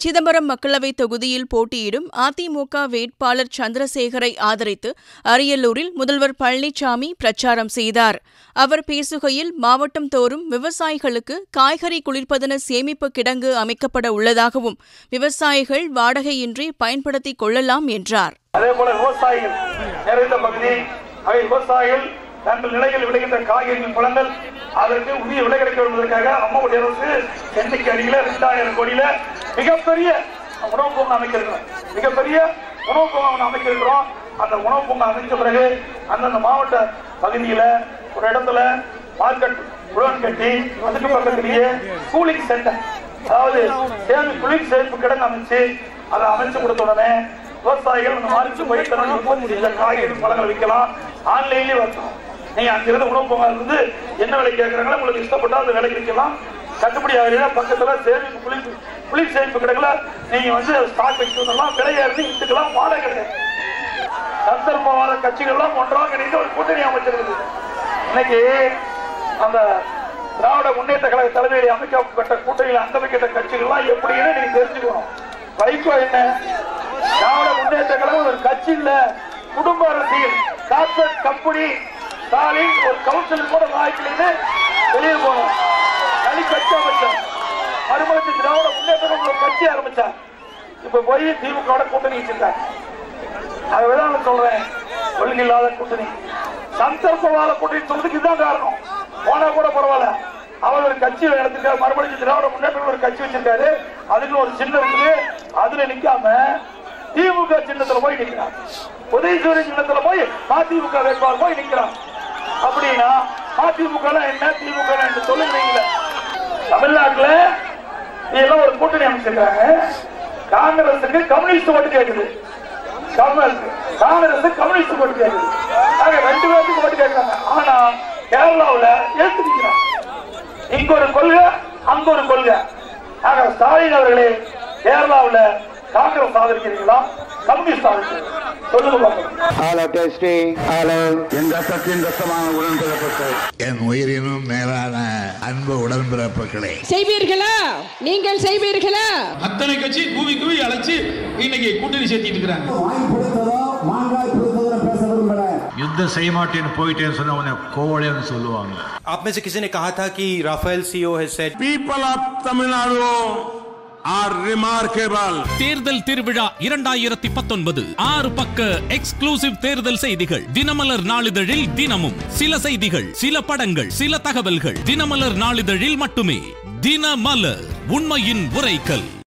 சிதம்பரம் மக்களவைத் தொகுதியில் போட்டியிடும் அதிமுக வேட்பாளர் சந்திரசேகரை ஆதரித்து அரியலூரில் முதல்வர் பழனிசாமி பிரச்சாரம் செய்தார் அவர் பேசுகையில் மாவட்டம் தோறும் விவசாயிகளுக்கு காய்கறி குளிர்பதன சேமிப்பு கிடங்கு அமைக்கப்பட உள்ளதாகவும் விவசாயிகள் வாடகையின்றி பயன்படுத்திக் கொள்ளலாம் என்றார் அதே போல விவசாயிகள் நிறைந்த பகுதி அவை விவசாயிகள் தங்கள் நிலையில் விளைகின்ற காய்கறிகள் பழங்கள் அதற்கு உரிய விலை கிடைக்க என்பதற்காக அம்மாவுடைய அரசு சென்னைக்கு அருகில இரண்டாயிரம் கோடியில மிகப்பெரிய உணவு பூங்கா அமைக்கிறோம் மிகப்பெரிய உணவு பூங்கா ஒண்ணு அமைக்கிறோம் அந்த உணவு பூங்கா அமைச்ச பிறகு அந்தந்த மாவட்ட பகுதியில ஒரு இடத்துல மார்க்கெட் உழவன் கட்டி அதுக்கு பக்கத்திலேயே கூலிங் சென்டர் அதாவது சேமி குளிர் சேமிப்பு கிடங்கு அமைச்சு அதை அமைச்சு கொடுத்த உடனே விவசாயிகள் அந்த மார்க்கு போய் தன்னுடைய உற்பத்தி செஞ்ச காய்கறி பழங்களை விற்கலாம் ஆன்லைன்லயே வரணும் நீங்க அங்கிருந்து உணவு பூங்கா இருந்து என்ன விலை கேட்கறாங்களோ உங்களுக்கு இஷ்டப்பட்டா அந்த விலைக்கு விற்கலாம் கட்டுப்படி ஆகலையா பக்கத்துல சேமிப்பு குளிர் குளிர் சேமிப்பு கிடங்குல நீங்க வந்து ஸ்டாக் வச்சு வந்துடலாம் விலையை இருந்து வித்துக்கலாம் வாடகை கிடையாது சந்தர்ப்பவாத கட்சிகள்லாம் ஒன்றாக இணைந்து ஒரு கூட்டணி அமைச்சிருக்குது இன்னைக்கு அந்த திராவிட முன்னேற்ற கழக தலைமையில் அமைக்கப்பட்ட கூட்டணியில் அங்கமைக்கிட்ட கட்சிகள்லாம் எப்படின்னு நீங்க தெரிஞ்சுக்கணும் வைகோ என்ன திராவிட முன்னேற்ற கழகம் ஒரு கட்சி இல்ல குடும்ப அரசியல் கார்பரேட் கம்பெனி ஸ்டாலின் ஒரு கவுன்சில் கூட வாய்க்கலைன்னு வெளியே போனோம் தனி கட்சி அமைச்சார் மறுமலர்ச்சி திராவிட முன்னேற்ற கழகம் ஒரு கட்சி ஆரம்பிச்சார் இப்ப போய் திமுக கூட்டணி வச்சிருக்காங்க அதுதான் நான் சொல்றேன் ஒழுங்கில்லாத கூட்டணி சந்தர்ப்பவாத கூட்டணி சொல்றதுக்கு இதுதான் காரணம் போனா கூட பரவாயில்ல அவர் ஒரு கட்சி நடத்திருக்காரு மறுபடியும் திராவிட முன்னேற்ற ஒரு கட்சி வச்சிருக்காரு அதுக்கு ஒரு சின்னம் இருக்குது அதுல நிக்காம திமுக சின்னத்துல போய் நிக்கிறான் உதயசூரிய சின்னத்துல போய் மதிமுக வேட்பாளர் போய் நிக்கிறான் அப்படின்னா மதிமுக என்ன திமுக என்ன சொல்லுங்க தமிழ்நாட்டுல இதெல்லாம் ஒரு கூட்டணி அமைச்சிருக்காங்க காங்கிரசுக்கு கம்யூனிஸ்ட் ஓட்டு கேக்குது காங்கிரஸ் காங்கிரஸ் கம்யூனிஸ்ட் ஓட்டு கேக்குது ஆக ரெண்டு பேருக்கு ஓட்டு கேட்கறாங்க ஆனா கேரளாவுல ஏத்து நிக்கிறாங்க இங்க ஒரு கொள்கை அங்க ஒரு கொள்கை ஆக ஸ்டாலின் அவர்களே கேரளாவுல காங்கிரஸ் ஆதரிக்கிறீங்களா கம்யூனிஸ்ட் ஆதரிக்கிறீங்களா சொல்லுங்க பாக்கலாம் Hello, testing. Hello. என் ரத்தத்தின் ரத்தமான உடன்பிறப்பட்டு என் உயிரினும் மேலான அன்பு உடன்பிறப்புகளே செய்வீர்களா நீங்கள் செய்வீர்களா அத்தனை கட்சி கூவி கூவி அழைச்சு இன்னைக்கு கூட்டணி சேர்த்திட்டு இருக்கிறாங்க வாங்கி கொடுத்ததோ மாங்காய் கொடுத்ததோ பேச விரும்புறேன் யுத்தம் செய்ய மாட்டேன்னு போயிட்டேன்னு சொன்ன உடனே கோவலைன்னு சொல்லுவாங்க आप में से किसी ने कहा था कि Rafael CO has said people of Tamil Nadu are remarkable தேர்தல் திருவிழா இரண்டாயிரத்தி பத்தொன்பது ஆறு பக்க எக்ஸ்க்ளூசிவ் தேர்தல் செய்திகள் தினமலர் நாளிதழில் தினமும் சில செய்திகள் சில படங்கள் சில தகவல்கள் தினமலர் நாளிதழில் மட்டுமே தினமலர் உண்மையின் உரைக்கல்